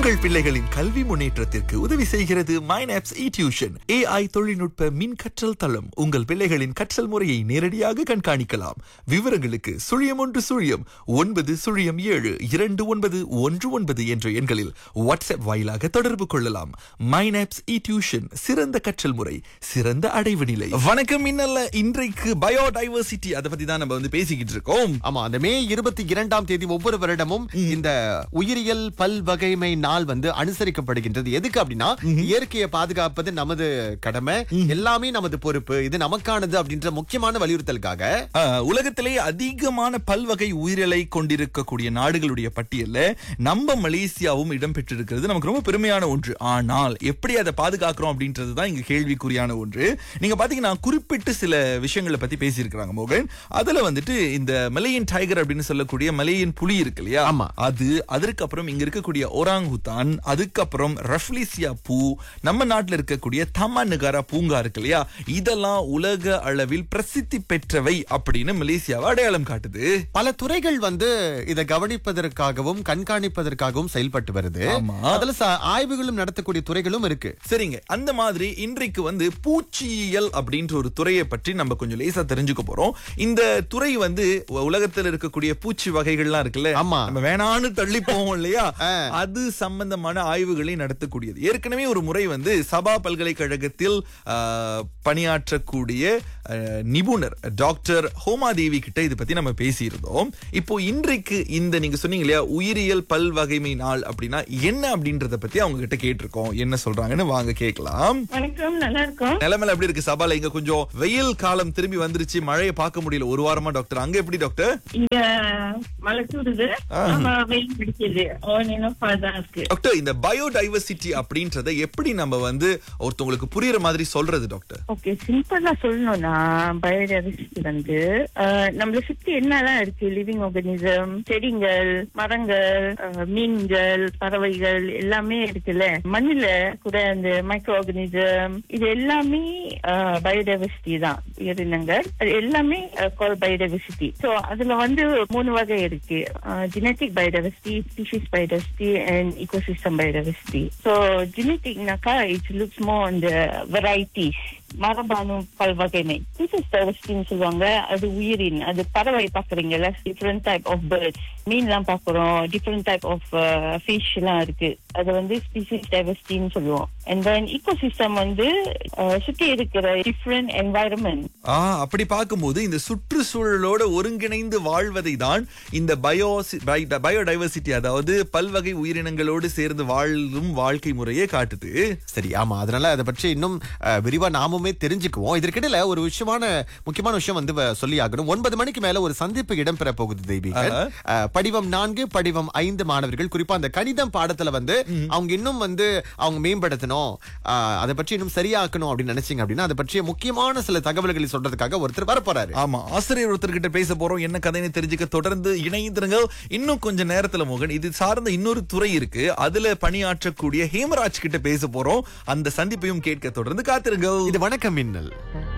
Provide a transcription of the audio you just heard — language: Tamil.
உங்கள் பிள்ளைகளின் கல்வி முன்னேற்றத்திற்கு உதவி செய்கிறது மைனாப்ஸ் இ டியூஷன் ஏஐ தொழில்நுட்ப மின் கற்றல் தளம் உங்கள் பிள்ளைகளின் கற்றல் முறையை நேரடியாக கண்காணிக்கலாம் விவரங்களுக்கு சுழியம் ஒன்று சுழியம் ஒன்பது சுழியம் ஏழு இரண்டு ஒன்பது ஒன்று ஒன்பது என்ற எண்களில் வாட்ஸ்அப் வாயிலாக தொடர்பு கொள்ளலாம் மைனாப்ஸ் இ டியூஷன் சிறந்த கற்றல் முறை சிறந்த அடைவு நிலை வணக்கம் இன்னல்ல இன்றைக்கு பயோடைவர்சிட்டி அதை பத்தி தான் நம்ம வந்து பேசிக்கிட்டு இருக்கோம் ஆமா அந்த மே இருபத்தி இரண்டாம் தேதி ஒவ்வொரு வருடமும் இந்த உயிரியல் பல்வகைமை நாள் வந்து அனுசரிக்கப்படுகின்றது எதுக்கு அப்படின்னா இயற்கையை பாதுகாப்பது நமது கடமை எல்லாமே நமது பொறுப்பு இது நமக்கானது அப்படின்ற முக்கியமான வலியுறுத்தலுக்காக ஆஹ், உலகத்திலே அதிகமான பல்வகை உயிரிலை கொண்டிருக்கக்கூடிய நாடுகளுடைய பட்டியல்ல நம்ம மலேசியாவும் இடம்பெற்றிருக்கிறது நமக்கு ரொம்ப பெருமையான ஒன்று ஆனால் எப்படி அதை பாதுகாக்கிறோம் அப்படின்றது தான் இங்க கேள்விக்குறியான ஒன்று நீங்க பாத்தீங்கன்னா குறிப்பிட்டு சில விஷயங்களை பத்தி பேசியிருக்கிறாங்க மோகன் அதுல வந்துட்டு இந்த மலையின் டைகர் அப்படின்னு சொல்லக்கூடிய மலையின் புலி இருக்கு இல்லையா ஆமா. அது அதற்கப்புறம் இங்க இருக்கக்கூடிய ஒராங்குதான் அதுக்கப்புறம் ரஃப்லிசியா பூ நம்ம நாட்டுல இருக்கக்கூடிய தமனுகாரா பூங்கா இருக்கு இல்லையா இதெல்லாம் உலக அளவில் பிரசித்தி பெற்றவை அப்படின்னு மலேசியாவை அடையாளம் காட்டுது பல துறைகள் வந்து இதை கவனிப்பதற்காகவும் கண்காணிப்பதற்காகவும் செயல்பட்டு வருது ஆமா. அதுல ச- ஆய்வுகளும் நடத்தக்கூடிய துறைகளும் இருக்கு சரிங்க அந்த மாதிரி இன்றைக்கு வந்து பூச்சியியல் அப்படின்ற ஒரு துறையை பற்றி நம்ம கொஞ்சம் லேசா தெரிஞ்சுக்க போறோம் இந்த துறை வந்து உ- உலகத்துல இருக்கக்கூடிய பூச்சி வகைகள்லாம் இருக்குல்ல ஆமா. நம்ம வேணான்னு தள்ளி போவோம் இல்லையா அது சம்பந்தமான ஆய்வுகளை நடத்தக்கூடியது ஏற்கனவே ஒரு முறை வந்து சபா பல்கலைக்கழகத்தில் ஆ, பணியாற்றக்கூடிய ஆ, நிபுணர் டாக்டர் ஹோமாதேவி கிட்ட இதை பத்தி நம்ம பேசியிருந்தோம் இப்போ இன்றைக்கு இந்த நீங்க சொன்னீங்க இல்லையா உயிரியல் பல்வகைமை நாள் அப்படின்னா என்ன அப்படின்றத பத்தி அவங்க கிட்ட கேட்டிருக்கோம் என்ன சொல்றாங்கன்னு வாங்க கேட்கலாம் வணக்கம் நல்லா இருக்கோம் நிலைமையில எப்படி இருக்கு சபால இங்க கொஞ்சம் வெயில் காலம் திரும்பி வந்துருச்சு மழையை பார்க்க முடியல ஒரு வாரமா டாக்டர் அங்க எப்படி டாக்டர் இங்க மழை தூடுது ஆமா, வெயில் பிடிக்குது ஓனினப்பா தான் இருக்கு டாக்டர் இந்த பயோடைவர்சிட்டி அப்படின்றத எப்படி நம்ம வந்து ஒருத்தவங்களுக்கு புரியுற மாதிரி சொல்றது டாக்டர் ஓகே சிம்பிளா சொல்லணும்னா பயோடைவர்சிட்டி வந்து அஹ், நம்மள சுத்தி என்னெல்லாம் இருக்கு லிவிங் ஆர்கனிசம் செடிகள் மரங்கள் அஹ், மீன்கள் பறவைகள் எல்லாமே இருக்குல்ல மண்ணுல கூட அந்த மைக்ரோ ஆர்கனிசம் இது எல்லாமே பயோடைவர்சிட்டி தான் உயிரினங்கள் அது எல்லாமே கால் பயோடைவர்சிட்டி ஸோ அதுல வந்து மூணு வகை இருக்கு genetic biodiversity species biodiversity and ecosystem biodiversity. So geneticனாக்கா it looks more on the varieties மரபாணு பல்வகைமை ஸ்பீஷிஸ் டைவர்சிட்டின்னு சொல்லுவாங்க அது உயிரின் அது பறவை பாக்குறீங்கல்ல டிஃப்ரெண்ட் டைப் ஆஃப் பேர்ட்ஸ் மீன்லாம் பாக்குறோம் டிஃப்ரெண்ட் டைப் ஆஃப் ஃபிஷ் எல்லாம் இருக்கு அது வந்து ஸ்பீஷிஸ் டைவர்சிட்டின்னு சொல்லுவோம் அண்ட் தென் ஈகோசிஸ்டம் வந்து அஹ், சுத்தி இருக்கிற டிஃப்ரெண்ட் என்வாயரன்மெண்ட் ஆ அப்படி பார்க்கும்போது இந்த சுற்றுச்சூழலோட ஒருங்கிணைந்து வாழ்வதை தான் இந்த பயோ பயோடைவர்சிட்டி அதாவது பல்வகை உயிரினங்களோடு சேர்ந்து வாழும் வாழ்க்கை முறையே காட்டுது சரி ஆமா அதனால அதை பற்றி இன்னும் அஹ், விரிவா நாமுமே தெரிஞ்சுக்குவோம் இதற்கிடையில ஒரு விஷயமான முக்கியமான விஷயம் வந்து வ- சொல்லி ஆகணும் ஒன்பது மணிக்கு மேல ஒரு சந்திப்பு இடம்பெற போகுது தெய்வீகன் ஆஹா. அஹ், படிவம் நான்கு படிவம் ஐந்து மாணவர்கள் குறிப்பா அந்த கணிதம் பாடத்துல வந்து அவங்க இன்னும் வந்து அவங்க மேம்படுத்தணும் அஹ், அதை பற்றி இன்னும் சரியாக்கணும் அப்படின்னு நினைச்சீங்க அப்படின்னா அதை பற்றிய முக்கியமான சில தகவல்களை சொல்றதுக்காக ஒருத்தர் வரப்போறாரு ஆமா ஆசிரியர் ஒருத்தர்கிட்ட பேச போறோம் என்ன கதைன்னு தெரிஞ்சுக்க தொடர்ந்து இணைந்திருங்க இன்னும் கொஞ்ச நேரத்துல மோகன் இது சார்ந்த இன்னொரு துறை இருக்கு அதுல பணியாற்றக்கூடிய ஹேமராஜ் கிட்ட பேச போறோம் அந்த சந்திப்பையும் கேட்க தொடர்ந்து காத்திருங்க இது வணக்கம் மின்னல்